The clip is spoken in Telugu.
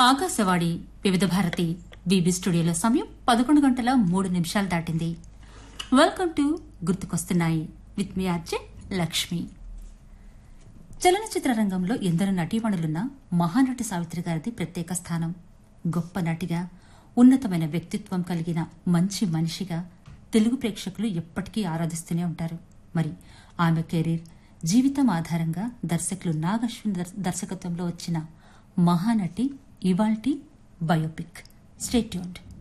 ఆకాశవాణి వివిధ భారతి బీబీ స్టూడియోలో సమయం పదకొండు గంటల మూడు నిమిషాలు దాటింది వెల్కమ్ టు గుర్తుకొస్తున్నాయి విత్ మీ ఆర్జే లక్ష్మి చలనచిత్ర రంగంలో ఎందరో నటీమణులున్న మహానటి సావిత్రి గారిది ప్రత్యేక స్థానం గొప్ప నటిగా ఉన్నతమైన వ్యక్తిత్వం కలిగిన మంచి మనిషిగా తెలుగు ప్రేక్షకులు ఎప్పటికీ ఆరాధిస్తూనే ఉంటారు మరి ఆమె కెరీర్ జీవితం ఆధారంగా దర్శకులు నాగశ్విన్ దర్- దర్శకత్వంలో వచ్చిన మహానటి ఇవాల్టి బయోపిక్ స్టేట్యూన్డ్